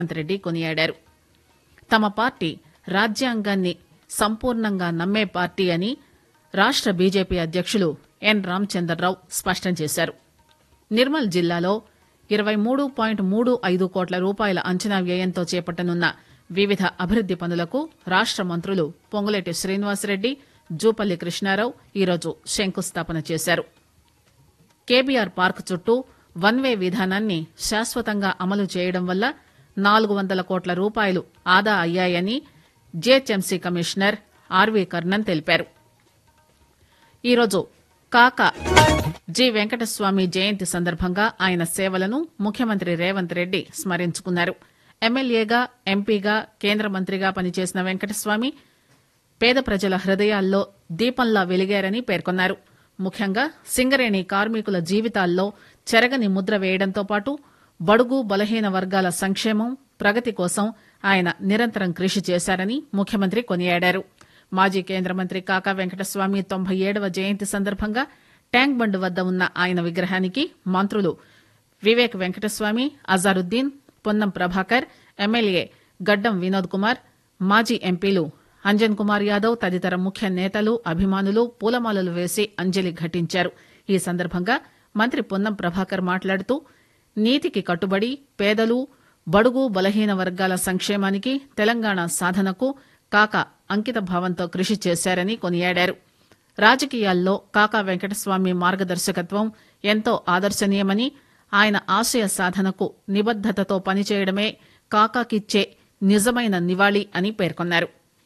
రేవంత్ రెడ్డి కొనియాడారు తమ పార్టీ రాజ్యాంగాన్ని సంపూర్ణంగా నమ్మే పార్టీ అని రాష్ట బీజేపీ అధ్యకులు ఎన్ రామచంద్రరావు స్పష్టం చేశారు నిర్మల్ జిల్లాలో ఇరవై మూడు పాయింట్ మూడు ఐదు కోట్ల రూపాయల అంచనా వ్యయంతో చేపట్టనున్న వివిధ అభివృద్ది పనులకు రాష్ట మంత్రులు పొంగులేటి శ్రీనివాసరెడ్డి జూపల్లి కృష్ణారావు ఈరోజు శంకుస్థాపన చేశారు కేబీఆర్ పార్క్ చుట్టూ వన్ వే విధానాన్ని శాశ్వతంగా అమలు చేయడం వల్ల నాలుగు వందల కోట్ల రూపాయలు ఆదా అయ్యాయని జీహెచ్ఎంసీ కమిషనర్ ఆర్వీ కర్ణన్ తెలిపారు ఈరోజు కాక జి వెంకటస్వామి జయంతి సందర్భంగా ఆయన సేవలను ముఖ్యమంత్రి రేవంత్ రెడ్డి స్మరించుకున్నారు ఎమ్మెల్యేగా ఎంపీగా కేంద్ర మంత్రిగా పనిచేసిన వెంకటస్వామి పేద ప్రజల హృదయాల్లో దీపంలా వెలిగారని పేర్కొన్నారు ముఖ్యంగా సింగరేణి కార్మికుల జీవితాల్లో చెరగని ముద్ర వేయడంతో పాటు బడుగు బలహీన వర్గాల సంక్షేమం ప్రగతి కోసం ఆయన నిరంతరం కృషి చేశారని ముఖ్యమంత్రి కొనియాడారు మాజీ కేంద్ర మంత్రి కాకా వెంకటస్వామి తొంభై ఏడవ జయంతి సందర్భంగా ట్యాంక్ బండ్ వద్ద ఉన్న ఆయన విగ్రహానికి మంత్రులు వివేక్ వెంకటస్వామి అజారుద్దీన్ పొన్నం ప్రభాకర్ ఎమ్మెల్యే గడ్డం వినోద్ కుమార్ మాజీ ఎంపీలు అంజన్ కుమార్ యాదవ్ తదితర ముఖ్య నేతలు అభిమానులు పూలమాలలు వేసి అంజలి ఘటించారు ఈ సందర్భంగా మంత్రి పొన్నం ప్రభాకర్ మాట్లాడుతూ నీతికి కట్టుబడి పేదలు బడుగు బలహీన వర్గాల సంక్షేమానికి తెలంగాణ సాధనకు కాక అంకిత భావంతో కృషి చేశారని కొనియాడారు రాజకీయాల్లో కాకా వెంకటస్వామి మార్గదర్శకత్వం ఎంతో ఆదర్శనీయమని ఆయన ఆశయ సాధనకు నిబద్దతతో పనిచేయడమే కాకాకిచ్చే నిజమైన నివాళి అని పేర్కొన్నారు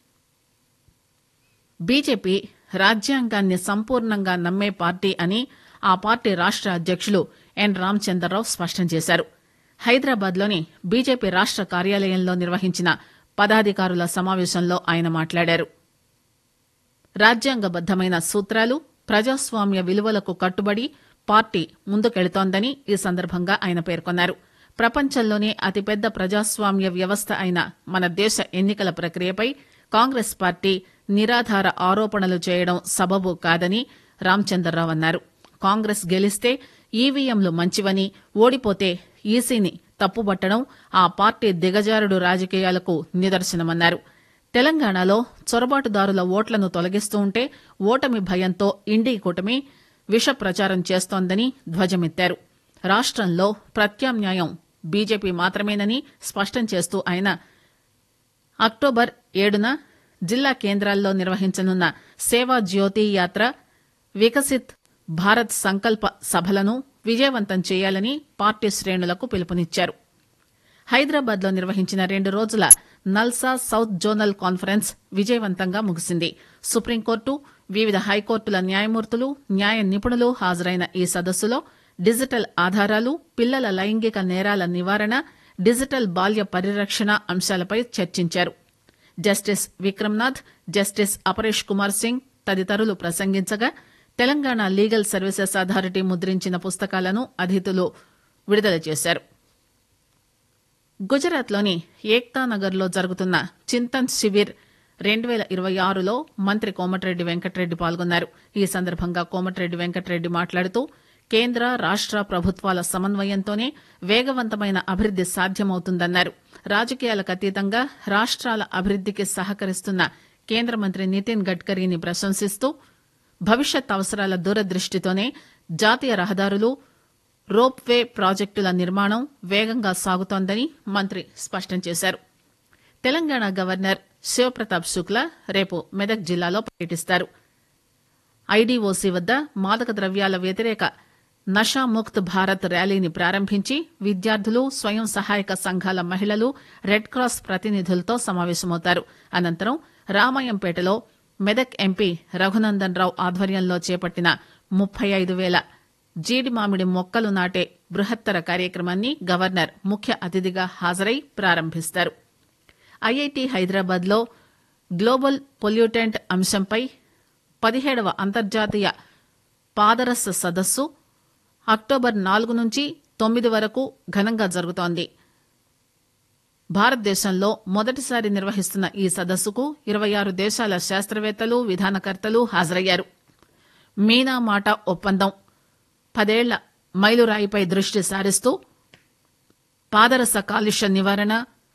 బీజేపీ రాజ్యాంగాన్ని సంపూర్ణంగా నమ్మే పార్టీ అని ఆ పార్టీ రాష్ట అధ్యకులు ఎన్ రామచంద్రరావు స్పష్టం చేశారు హైదరాబాద్ లోని బీజేపీ రాష్ట కార్యాలయంలో నిర్వహించిన పదాధికారుల సమావేశంలో ఆయన మాట్లాడారు రాజ్యాంగబద్దమైన సూత్రాలు ప్రజాస్వామ్య విలువలకు కట్టుబడి పార్టీ ముందుకెళుతోందని ఈ సందర్భంగా ఆయన పేర్కొన్నారు ప్రపంచంలోనే అతిపెద్ద ప్రజాస్వామ్య వ్యవస్థ అయిన మన దేశ ఎన్నికల ప్రక్రియపై కాంగ్రెస్ పార్టీ నిరాధార ఆరోపణలు చేయడం సబబు కాదని రామచంద్రరావు అన్నారు కాంగ్రెస్ గెలిస్తే ఈవీఎంలు మంచివని ఓడిపోతే ఈసీని తప్పుబట్టడం ఆ పార్టీ దిగజారుడు రాజకీయాలకు నిదర్శనమన్నారు తెలంగాణలో చొరబాటుదారుల ఓట్లను తొలగిస్తూ ఉంటే ఓటమి భయంతో ఇండీ కూటమి విష ప్రచారం చేస్తోందని ధ్వజమెత్తారు రాష్టంలో ప్రత్యామ్నాయం బీజేపీ మాత్రమేనని స్పష్టం చేస్తూ ఆయన అక్టోబర్ ఏడున జిల్లా కేంద్రాల్లో నిర్వహించనున్న సేవా జ్యోతి యాత్ర వికసిత్ భారత్ సంకల్ప సభలను విజయవంతం చేయాలని పార్టీ శ్రేణులకు పిలుపునిచ్చారు హైదరాబాద్ లో నిర్వహించిన రెండు రోజుల నల్సా సౌత్ జోనల్ కాన్ఫరెన్స్ విజయవంతంగా ముగిసింది సుప్రీంకోర్టు వివిధ హైకోర్టుల న్యాయమూర్తులు న్యాయ నిపుణులు హాజరైన ఈ సదస్సులో డిజిటల్ ఆధారాలు పిల్లల లైంగిక నేరాల నివారణ డిజిటల్ బాల్య పరిరక్షణ అంశాలపై చర్చించారు జస్టిస్ విక్రమ్నాథ్ జస్టిస్ అపరేష్ కుమార్ సింగ్ తదితరులు ప్రసంగించగా తెలంగాణ లీగల్ సర్వీసెస్ అథారిటీ ముద్రించిన పుస్తకాలను అతిథులు విడుదల చేశారు గుజరాత్లోని ఏక్తానగర్లో జరుగుతున్న చింతన్ శిబిర్ రెండు వేల ఇరవై ఆరులో మంత్రి కోమటిరెడ్డి వెంకటరెడ్డి పాల్గొన్నారు ఈ సందర్భంగా కోమటిరెడ్డి వెంకటరెడ్డి మాట్లాడుతూ కేంద్ర రాష్ట ప్రభుత్వాల సమన్వయంతోనే వేగవంతమైన అభివృద్ది సాధ్యమవుతుందన్నారు రాజకీయాలకు అతీతంగా రాష్ట్రాల అభివృద్దికి సహకరిస్తున్న కేంద్ర మంత్రి నితిన్ గడ్కరీని ప్రశంసిస్తూ భవిష్యత్ అవసరాల దూరదృష్టితోనే జాతీయ రహదారులు రోప్ వే ప్రాజెక్టుల నిర్మాణం వేగంగా సాగుతోందని మంత్రి స్పష్టం చేశారు తెలంగాణ గవర్నర్ శివప్రతాప్ శుక్లా రేపు మెదక్ జిల్లాలో పర్యటిస్తారు ఐడీఓసీ వద్ద మాదక ద్రవ్యాల వ్యతిరేక నషాముక్త్ భారత్ ర్యాలీని ప్రారంభించి విద్యార్థులు స్వయం సహాయక సంఘాల మహిళలు రెడ్ క్రాస్ ప్రతినిధులతో సమావేశమవుతారు అనంతరం రామాయంపేటలో మెదక్ ఎంపీ రఘునందన్ రావు ఆధ్వర్యంలో చేపట్టిన ముప్పై ఐదు వేల జీడి మామిడి మొక్కలు నాటే బృహత్తర కార్యక్రమాన్ని గవర్నర్ ముఖ్య అతిథిగా హాజరై ప్రారంభిస్తారు ఐఐటి హైదరాబాద్ లో గ్లోబల్ పొల్యూటెంట్ అంశంపై పదిహేడవ అంతర్జాతీయ పాదరస సదస్సు అక్టోబర్ నాలుగు నుంచి తొమ్మిది వరకు ఘనంగా జరుగుతోంది భారతదేశంలో మొదటిసారి నిర్వహిస్తున్న ఈ సదస్సుకు ఇరవై ఆరు దేశాల శాస్త్రవేత్తలు విధానకర్తలు హాజరయ్యారు మీనా మాట ఒప్పందం పదేళ్ల మైలురాయిపై దృష్టి సారిస్తూ పాదరస కాలుష్య నివారణ